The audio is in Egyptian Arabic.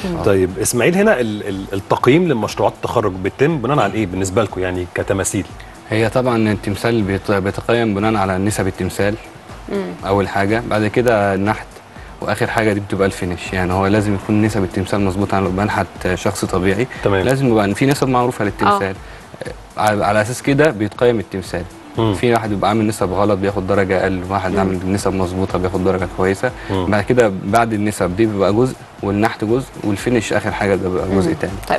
طيب اسماعيل هنا ال- ال- التقييم لمشروعات التخرج بيتم بناء على ايه بالنسبه لكم يعني كتماثيل هي طبعا التمثال بيت- بيتقيم بناء على نسب التمثال اول حاجه بعد كده النحت واخر حاجه دي بتبقى الفينش يعني هو لازم يكون نسب التمثال مظبوطه انا لو بنحت شخص طبيعي تمام. لازم يبقى في نسب معروفه للتمثال على على اساس كده بيتقيم التمثال مم. في واحد بيبقى عامل نسب غلط بياخد درجه اقل واحد عامل نسب مظبوطه بياخد درجه كويسه مم. بعد كده بعد النسب دي بيبقى جزء والنحت جزء والفينش اخر حاجه ده بيبقى جزء تاني